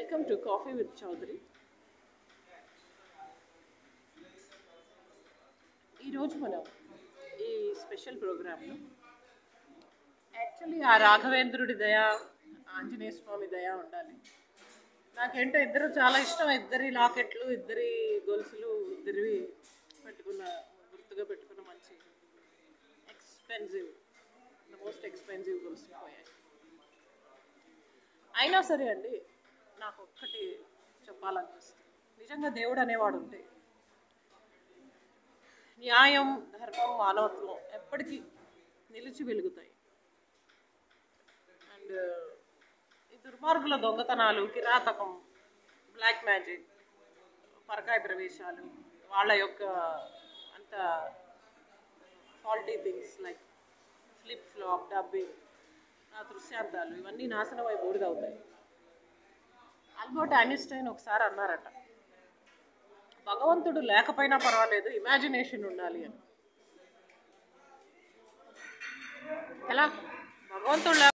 welcome to coffee with Chowdary ఈరోజు మనం ఈ స్పెషల్ ప్రోగ్రాంలో యాక్చువల్లీ ఆ రాఘవేంద్రుడి దయ ఆంజనేయ స్వామి దయ ఉండాలి నాకేంటో ఇద్దరు చాలా ఇష్టం ఇద్దరి లాకెట్లు ఇద్దరి గొలుసులు ఇద్దరివి పెట్టుకున్న గుర్తుగా పెట్టుకున్న మంచి ఎక్స్పెన్సివ్ ద మోస్ట్ ఎక్స్పెన్సివ్ గొలుసులు పోయాయి అయినా సరే అండి నాకు ఒక్కటి చెప్పాలనిపిస్తుంది నిజంగా దేవుడు అనేవాడు ఉంటే న్యాయం ధర్మం మానవత్వం ఎప్పటికీ నిలిచి వెలుగుతాయి అండ్ ఈ దుర్మార్గుల దొంగతనాలు కిరాతకం బ్లాక్ మ్యాజిక్ పరకాయ ప్రవేశాలు వాళ్ళ యొక్క అంత faulty things like flip flop dubbing ఆ దృశ్యాంతాలు ఇవన్నీ నాశనం అయి బూడిదవుతాయి ఆల్బర్ట్ ఐన్స్టైన్ ఒకసారి అన్నారట భగవంతుడు లేకపోయినా పర్వాలేదు ఇమాజినేషన్ ఉండాలి అని ఎలా భగవంతుడు లేక-